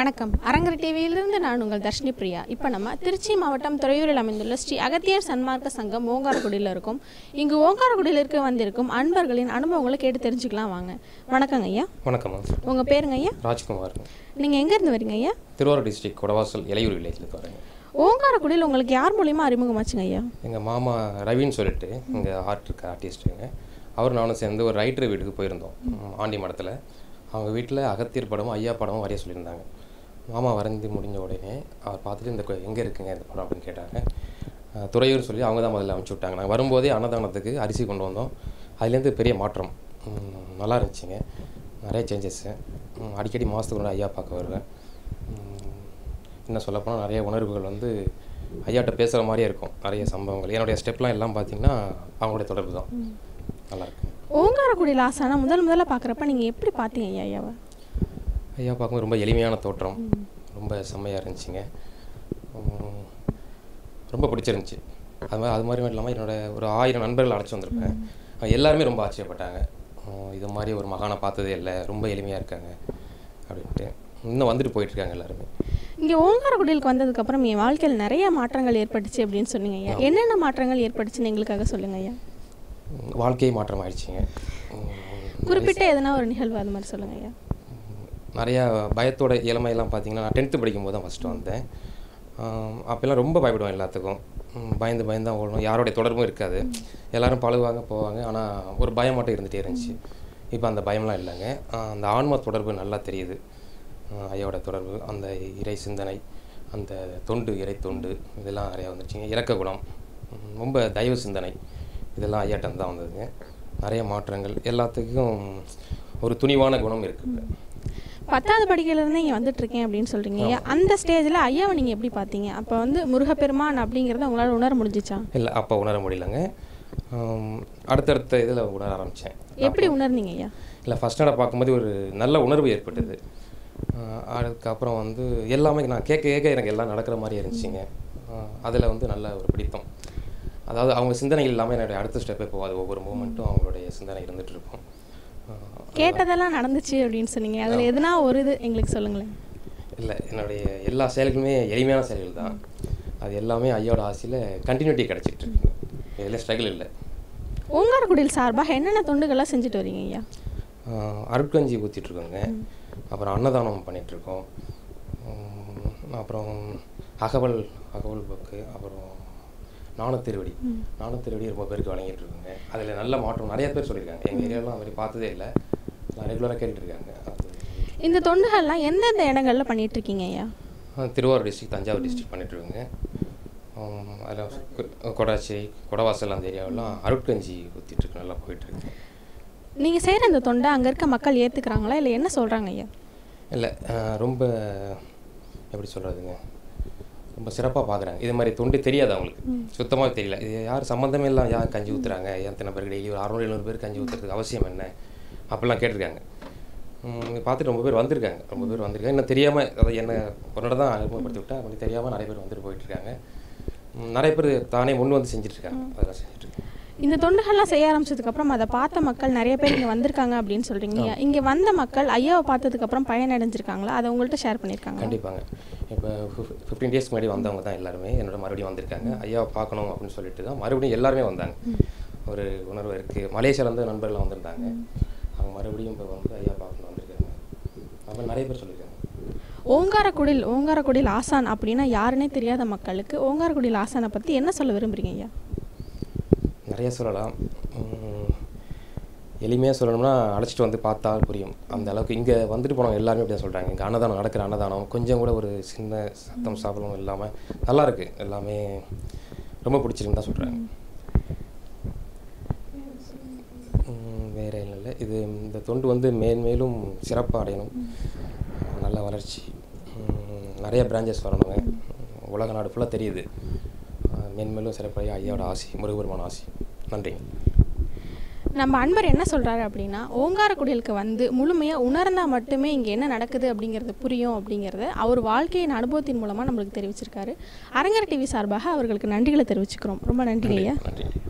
வணக்கம் அரங்கர் டிவியிலிருந்து நான் உங்கள் தர்ஷினி பிரியா இப்போ நம்ம திருச்சி மாவட்டம் துறையூரில் அமைந்துள்ள ஸ்ரீ அகத்தியர் சன்மார்க்க சங்கம் ஓங்காரக்குடியில் இருக்கும் இங்கு ஓங்காரக்குடியில் இருக்க வந்திருக்கும் அன்பர்களின் அனுபவங்களை கேட்டு தெரிஞ்சுக்கலாம் வாங்க வணக்கங்க ஐயா வணக்கம் உங்கள் பேருங்க ஐயா ராஜ்குமார் நீங்கள் எங்கேருந்து வரீங்க ஐயா திருவாரூர் டிஸ்ட்ரிக்ட் கொடவாசல் இலையூர் வில்லேஜ்லேருந்து வரேங்க ஓங்காரக்குடியில் உங்களுக்கு யார் மூலியமாக அறிமுகமாச்சுங்க ஐயா எங்கள் மாமா ரவின்னு சொல்லிட்டு இங்கே ஆர்ட் இருக்க ஆர்டிஸ்ட்டுங்க அவர் நானும் சேர்ந்து ஒரு ரைட்டர் வீட்டுக்கு போயிருந்தோம் ம், ஆண்டி மடத்தில் அவங்க வீட்டில் அகத்தியர் படமும் ஐயா படமும் வரைய சொல்லியிருந்தாங்க மாமா வரைஞ்சி முடிஞ்ச உடனே அவர் பார்த்துட்டு இந்த எங்கே இருக்குங்க இந்த படம் அப்படின்னு கேட்டாங்க அஹ், துறையூர் சொல்லி அவங்க தான் முதல்ல அனுப்பிச்சி விட்டாங்க நாங்கள் வரும்போதே அன்னதானத்துக்கு அரிசி கொண்டு வந்தோம் அதுலேருந்து பெரிய மாற்றம் ம், நல்லா இருந்துச்சுங்க நிறைய சேஞ்சஸ்ஸு அடிக்கடி மாதத்துக்கு ஒரு ஐயா பார்க்க வருவேன் ம், இன்னும் சொல்லப்போனால் நிறைய உணர்வுகள் வந்து ஐயாட்ட பேசுகிற மாதிரியே இருக்கும் நிறைய சம்பவங்கள் என்னுடைய ஸ்டெப்லாம் எல்லாம் பார்த்தீங்கன்னா அவங்களுடைய தொடர்பு தான் நல்லா இருக்கு ஓங்காரக்குடியில் ஆசானா முதல் முதல்ல பார்க்குறப்ப நீங்கள் எப்படி பார்த்தீங்க ஐயா ஐயாவை ஐயா பார்க்கும்போது ரொம்ப எளிமையான தோற்றம் ரொம்ப செம்மையாக இருந்துச்சுங்க உம், ரொம்ப பிடிச்சிருந்துச்சி அது மாதிரி அது மாதிரி இல்லாமல் என்னோட ஒரு ஆயிரம் நண்பர்கள் அழைச்சி வந்திருப்பேன் அவங்க எல்லாருமே ரொம்ப ஆச்சரியப்பட்டாங்க உம், இது மாதிரி ஒரு மகானை பார்த்ததே இல்லை ரொம்ப எளிமையாக இருக்காங்க அப்படின்ட்டு இன்னும் வந்துட்டு போயிட்டு இருக்காங்க எல்லாருமே இங்கே ஓங்காரக்குடிலுக்கு வந்ததுக்கப்புறம் என் வாழ்க்கையில் நிறைய மாற்றங்கள் ஏற்பட்டுச்சு அப்படின்னு சொன்னீங்க ஐயா என்னென்ன மாற்றங்கள் ஏற்பட்டுச்சுன்னு எங்களுக்காக சொல்லுங்க ஐயா உம், வாழ்க்கையே மாற்றம் ஆயிடுச்சுங்க உம், குறிப்பிட்ட எதனா ஒரு நிகழ்வு அது மாதிரி சொல்லுங்க ஐயா நிறையா பயத்தோட இளமையெல்லாம் பார்த்தீங்கன்னா நான் டென்த்து படிக்கும்போது தான் ஃபஸ்ட்டு வந்தேன் ஆம், அப்போல்லாம் ரொம்ப பயப்படுவேன் எல்லாத்துக்கும் ம், பயந்து பயந்து தான் ஓடணும் யாரோடைய தொடர்பும் இருக்காது எல்லாரும் பழகுவாங்க போவாங்க ஆனால் ஒரு பயம் மட்டும் இருந்துகிட்டே இருந்துச்சு இப்போ அந்த பயம்லாம் இல்லைங்க ஆ, அந்த ஆன்ம தொடர்பு நல்லா தெரியுது ஆ, ஐயாவோட தொடர்பு அந்த இறை சிந்தனை அந்த தொண்டு இறை தொண்டு இதெல்லாம் நிறையா வந்துருச்சுங்க இறக்க குணம் ம், ரொம்ப தயவு சிந்தனை இதெல்லாம் ஐயாட்டம் தான் வந்ததுங்க நிறைய மாற்றங்கள் எல்லாத்துக்கும் ஒரு துணிவான குணம் இருக்குது பத்தாவது படிக்கையிலேருந்து இங்கே வந்துட்டு இருக்கேன் அப்படின்னு சொல்றீங்க ஐயா அந்த ஸ்டேஜில் ஐயாவை நீங்கள் எப்படி பார்த்தீங்க அப்போ வந்து முருகப்பெருமான் அப்படிங்கிறத உங்களால் உணர முடிஞ்சிச்சா இல்லை அப்போ உணர முடியலங்க ஆம், அடுத்தடுத்த இதில் உணர ஆரம்பித்தேன் எப்படி உணர்ந்தீங்க ஐயா இல்லை ஃபஸ்ட் ஸ்டாண்டர்ட் பார்க்கும்போது ஒரு நல்ல உணர்வு ஏற்பட்டது ஆஹ் அதுக்கப்புறம் வந்து எல்லாமே நான் கேட்க கேட்க எனக்கு எல்லாம் நடக்கிற மாதிரி இருந்துச்சுங்க அதில் வந்து நல்ல ஒரு பிடித்தம் அதாவது அவங்க சிந்தனைகள் இல்லாமல் என்னுடைய அடுத்த ஸ்டெப்பே போகாது ஒவ்வொரு மூமெண்ட்டும் அவங்களுடைய சிந்தனை இருந்துகிட்டு இருக்கும் ஆஹ் கேட்டதெல்லாம் நடந்துச்சு அப்படின்னு சொன்னீங்க அதில் எதுனா ஒரு இது எங்களுக்கு சொல்லுங்களேன் இல்லை என்னுடைய எல்லா செயல்களுமே எளிமையான செயல்கள் தான் அது எல்லாமே ஐயோட ஆசையில் கண்டினியூட்டி கிடச்சிட்டு இருக்கு இதில் ஸ்ட்ரகிள் இல்லை ஓங்காரக்குடியில் சார்பாக என்னென்ன தொண்டுகள்லாம் செஞ்சுட்டு வரீங்க ஐயா ஆஹ் அருட்கஞ்சி ஊற்றிட்டுருக்கோங்க அப்புறம் அன்னதானம் பண்ணிகிட்ருக்கோம் அப்புறம் அகவல் அகவல் புக்கு அப்புறம் நாணத்திருவடி நாணத்திருவடி ரொம்ப பேருக்கு வழங்கிட்டு இருக்கோங்க அதில் நல்ல மாற்றம் நிறைய பேர் சொல்லியிருக்காங்க எங்கள் ஏரியாலாம் மாதிரி பார்த்ததே இல்லை நான் ரெகுலராக கேட்டுட்டு இருக்காங்க அது இந்த தொண்டுகள்லாம் எந்தெந்த இடங்கள்ல பண்ணிட்டு இருக்கீங்க ஐயா ஆஹ் திருவாரூர் டிஸ்ட்ரிக்ட் தஞ்சாவூர் டிஸ்ட்ரிக்ட் பண்ணிட்டுருக்கோங்க அதில் கொடாச்சி கொடவாசல் அந்த ஏரியாவெல்லாம் அருட்கஞ்சி ஊற்றிட்டு நல்லா போயிட்டுருக்கு நீங்கள் செய்கிற இந்த தொண்டை அங்கே இருக்க மக்கள் ஏற்றுக்கிறாங்களா இல்லை என்ன சொல்கிறாங்க ஐயா இல்லை அஹ், ரொம்ப எப்படி சொல்கிறதுங்க ரொம்ப சிறப்பாக பார்க்குறாங்க இது மாதிரி தொண்டு தெரியாது அவங்களுக்கு சுத்தமாக தெரியல இது யார் சம்மந்தமே இல்லாம யார் கஞ்சி ஊற்றுறாங்க எத்தனை பேருக்கு டெய்லி ஒரு அறுநூறு எழுநூறு பேர் கஞ்சி ஊற்றுறதுக்கு அவசியம் என்ன அப்படிலாம் கேட்டிருக்காங்க உம், இதை பார்த்துட்டு ரொம்ப பேர் வந்திருக்காங்க ரொம்ப பேர் வந்திருக்காங்க இன்னும் தெரியாமல் அதாவது என்ன பொண்ணோட தான் அறிமுகப்படுத்தி விட்டேன் அப்படி தெரியாமல் நிறைய பேர் வந்துட்டு போயிட்டுருக்காங்க நிறைய பேர் தானே முன் வந்து செஞ்சுட்ருக்காங்க அதெல்லாம் செஞ்சுட்ருக்காங்க இந்த தொண்டுகள்லாம் செய்ய ஆரம்பிச்சதுக்கப்புறம் அதை பார்த்த மக்கள் நிறைய பேர் இங்கே வந்திருக்காங்க அப்படின்னு சொல்கிறீங்க ஐயா இங்கே வந்த மக்கள் ஐயாவை பார்த்ததுக்கப்புறம் பயனடைஞ்சிருக்காங்களா அதை உங்கள்கிட்ட ஷேர் பண்ணியிருக்காங்க கண்டிப்பாங்க இப்போ ஃபிஃப்டீன் டேஸ்க்கு முன்னாடி வந்தவங்க தான் எல்லாருமே என்னோட மறுபடியும் வந்திருக்காங்க ஐயாவை பார்க்கணும் அப்படின்னு சொல்லிட்டு தான் மறுபடியும் எல்லாருமே வந்தாங்க ஒரு உணர்வு இருக்குது மலேசியாவிலேருந்து நண்பர்கள்லாம் வந்திருந்தாங்க அவங்க மறுபடியும் இப்போ வந்து ஐயா பார்க்கணும் வந்திருக்காங்க அப்புறம் நிறைய பேர் சொல்லியிருக்காங்க ஓங்காரக்குடில் ஓங்காரக்குடில் ஆசான் அப்படின்னா யாருன்னே தெரியாத மக்களுக்கு ஓங்காரக்குடில் ஆசானை பற்றி என்ன சொல்ல விரும்புறீங்க ஐயா நிறைய சொல்லலாம் எளிமையாக சொல்லணும்னா அழைச்சிட்டு வந்து பார்த்தா புரியும் அந்த அளவுக்கு இங்கே வந்துட்டு போனவங்க எல்லாருமே இப்படி தான் சொல்கிறாங்க இங்கே அன்னதானம் நடக்கிற அன்னதானம் கொஞ்சம் கூட ஒரு சின்ன சத்தம் சாப்பிடவும் இல்லாமல் நல்லா இருக்கு எல்லாமே ரொம்ப பிடிச்சிருக்குன்னு தான் சொல்கிறாங்க வேறு இல்லை இது இந்த தொண்டு வந்து மேன்மேலும் சிறப்பாக அடையணும் நல்ல வளர்ச்சி உம், நிறைய பிரான்ச்சஸ் வரணுங்க உலக நாடு ஃபுல்லாக தெரியுது அஹ், மேன்மேலும் சிறப்பாக ஐயாவோட ஆசி முருகபெருமான ஆசி நன்றிங்க நம்ம அன்பர் என்ன சொல்கிறாரு அப்படின்னா ஓங்காரக்குடிலுக்கு வந்து முழுமையாக உணர்ந்தால் மட்டுமே இங்கே என்ன நடக்குது அப்படிங்கிறது புரியும் அப்படிங்கிறத அவர் வாழ்க்கையின் அனுபவத்தின் மூலமாக நம்மளுக்கு தெரிவிச்சிருக்காரு அரங்கர் டிவி சார்பாக அவர்களுக்கு நன்றிகளை தெரிவிச்சுக்கிறோம் ரொம்ப நன்றி ஐயா நன்றி